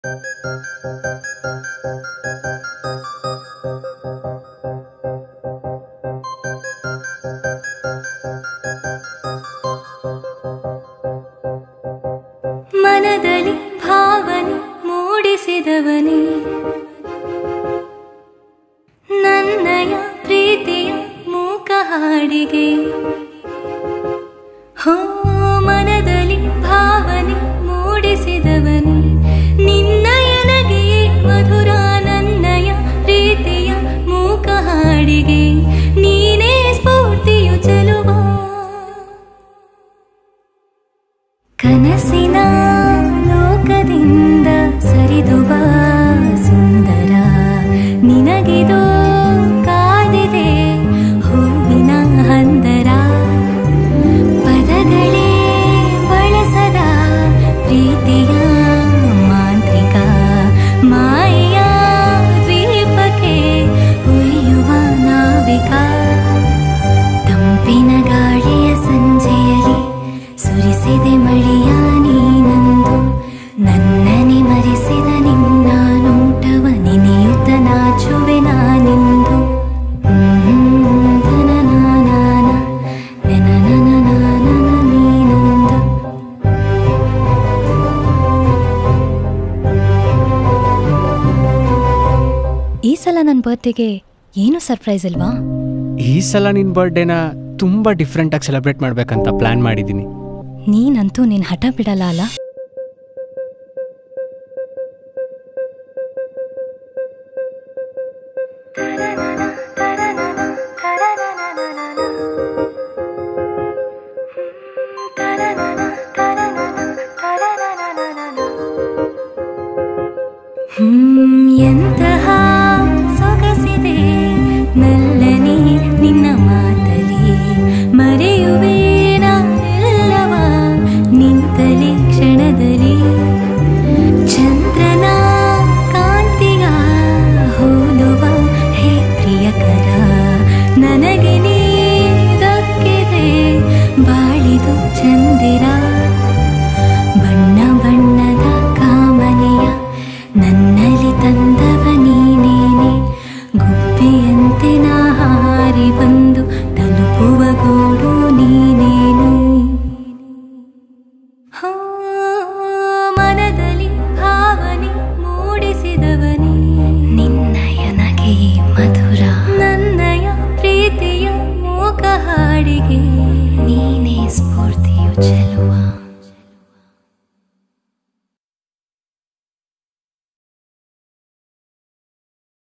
ಮನದಲ್ಲಿ ಭಾವನೆ ಮೂಡಿಸಿದವನೇ ನನ್ನಯ ಪ್ರೀತಿಯ ಮೂಕ ಹಾಡಿಗೆ ಹೋ ಮನದಲ್ಲಿ ಭಾವನೆ ಮೂಡಿಸಿದವನೇ ನಿನ್ನಯನಗೆ ಮಧುರ ನನ್ನಯ ಪ್ರೀತಿಯ ಮೂಕ ಹಾಡಿಗೆ ನೀನೇ ಸ್ಫೂರ್ತಿಯು ಚೆಲುವ ಕನಸಿನ ಲೋಕದಿಂದ ಸರಿದು ಬಾ ಸುಂದರ ನಿನಗಿದು ಕಾದಿದೆ ಹೂವಿನ ಹಂದರ ಪದಗಳೇ ಬಳಸದ ಪ್ರೀತಿಯ ಮಾಂತ್ರಿಕ ಮಾಯೆಯ ದ್ವೀಪಕ್ಕೆ ಒಯ್ಯುವ ನಾವಿಕ ತಂಪಿನ ಗಾಳಿಯ ಸಂಜೆಯಲ್ಲಿ ಸುರಿಸಿದೆ ಮಳೆಯ ನೀನಂದು ನನ್ನನೆ ಮರೆಸಿದ ನಿನ್ನ ನೋಟವ ನೆನೆಯುತ್ತ ನಾಚುವೆ ನಾನೆಂದು ಹ್ಮ್, ಧನನಾನಾನ, ನೆನನನನಾನನ ನೀನಂದು ಈ ಸಲ ನನ್ನ ಬರ್ತ್ಡೇಗೆ ಏನು ಸರ್ಪ್ರೈಸ್ ಇಲ್ವಾ ಈ ಸಲ ನಿನ್ನ ಬರ್ಡೇನ ತುಂಬ ಡಿಫ್ರೆಂಟಾಗಿ ಸೆಲೆಬ್ರೇಟ್ ಮಾಡ್ಬೇಕಂತ ಪ್ಲ್ಯಾನ್ ಮಾಡಿದ್ದೀನಿ ನೀನಂತೂ ನಿನ್ ಹಠ ಬಿಡಲ್ಲ ಅಲ್ಲ ಹ್ಮ್